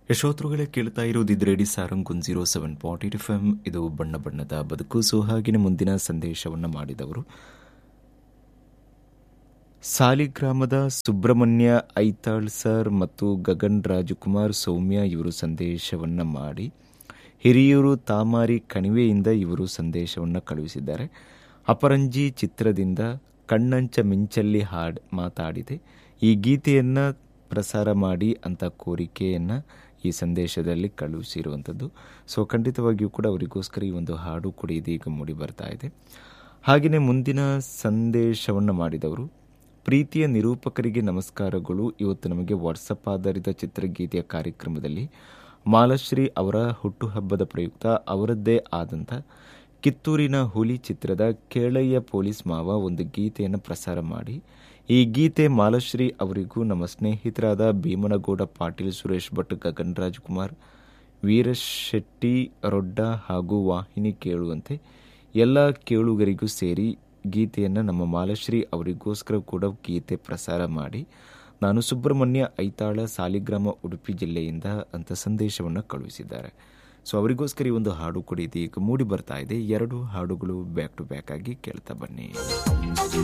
ಯಶೋತ್ರುಗಳೇ ಕೇಳ್ತಾ ಇರೋದಿದ್ radio Sarang one zero seven point eight F M ಇದು ಬಣ್ಣ ಬಣ್ಣದ ಬದುಕು ಸೊ ಹಾಗೆಯೇ ಮುಂದಿನ ಸಂದೇಶವನ್ನು ಮಾಡಿದವರು ಸಾಲಿಗ್ರಾಮದ ಸುಬ್ರಹ್ಮಣ್ಯ ಐತಾಳ್ ಸರ್ ಮತ್ತು ಗಗನ್ ರಾಜಕುಮಾರ್ ಸೌಮ್ಯ ಇವರು ಸಂದೇಶವನ್ನು ಮಾಡಿ ಹಿರಿಯೂರು ತಾಮಾರಿ ಕಣಿವೆಯಿಂದ ಇವರು ಸಂದೇಶವನ್ನು ಕಳುಹಿಸಿದ್ದಾರೆ ಅಪರಂಜಿ ಚಿತ್ರದಿಂದ ಕಣ್ಣಂಚ ಮಿಂಚಲ್ಲಿ ಹಾಡ್ ಮಾತಾಡಿದೆ ಈ ಗೀತೆಯನ್ನು ಪ್ರಸಾರ ಮಾಡಿ ಅಂತ ಕೋರಿಕೆಯನ್ನು ಈ ಸಂದೇಶದಲ್ಲಿ ಕಳುಹಿಸಿರುವಂಥದ್ದು ಸೊ ಖಂಡಿತವಾಗಿಯೂ ಕೂಡ ಅವರಿಗೋಸ್ಕರ ಈ ಒಂದು ಹಾಡು ಕೂಡ ಇದೀಗ ಮೂಡಿ ಬರ್ತಾ ಇದೆ ಹಾಗೆಯೇ ಮುಂದಿನ ಸಂದೇಶವನ್ನು ಮಾಡಿದವರು ಪ್ರೀತಿಯ ನಿರೂಪಕರಿಗೆ ನಮಸ್ಕಾರಗಳು ಇವತ್ತು ನಮಗೆ ವಾಟ್ಸಪ್ ಆಧಾರಿತ ಚಿತ್ರಗೀತೆಯ ಕಾರ್ಯಕ್ರಮದಲ್ಲಿ ಮಾಲಶ್ರೀ ಅವರ ಹುಟ್ಟುಹಬ್ಬದ ಪ್ರಯುಕ್ತ ಅವರದ್ದೇ ಆದಂಥ ಕಿತ್ತೂರಿನ ಹುಲಿ ಚಿತ್ರದ ಕೇಳಯ್ಯ ಪೊಲೀಸ್ ಮಾವ ಒಂದು ಗೀತೆಯನ್ನು ಪ್ರಸಾರ ಮಾಡಿ ಈ ಗೀತೆ ಮಾಲಶ್ರೀ ಅವರಿಗೂ ನಮ್ಮ ಸ್ನೇಹಿತರಾದ ಭೀಮನಗೌಡ ಪಾಟೀಲ್ ಸುರೇಶ್ ಭಟ್ ಗಗನ್ ರಾಜ್ಕುಮಾರ್ ವೀರಶೆಟ್ಟಿ ರೊಡ್ಡ ಹಾಗೂ ವಾಹಿನಿ ಕೇಳುವಂತೆ ಎಲ್ಲ ಕೇಳುಗರಿಗೂ ಸೇರಿ ಗೀತೆಯನ್ನು ನಮ್ಮ ಮಾಲಶ್ರೀ ಅವರಿಗೋಸ್ಕರ ಕೂಡ ಗೀತೆ ಪ್ರಸಾರ ಮಾಡಿ ನಾನು ಸುಬ್ರಹ್ಮಣ್ಯ ಐತಾಳ ಸಾಲಿಗ್ರಾಮ ಉಡುಪಿ ಜಿಲ್ಲೆಯಿಂದ ಅಂತ ಸಂದೇಶವನ್ನು ಕಳುಹಿಸಿದ್ದಾರೆ ಸೊ ಅವರಿಗೋಸ್ಕರ ಈ ಒಂದು ಹಾಡು ಕೂಡ ಇದೀಗ ಮೂಡಿ ಬರ್ತಾ ಇದೆ ಎರಡು ಹಾಡುಗಳು ಬ್ಯಾಕ್ ಟು ಬ್ಯಾಕ್ ಆಗಿ ಕೇಳ್ತಾ ಬನ್ನಿ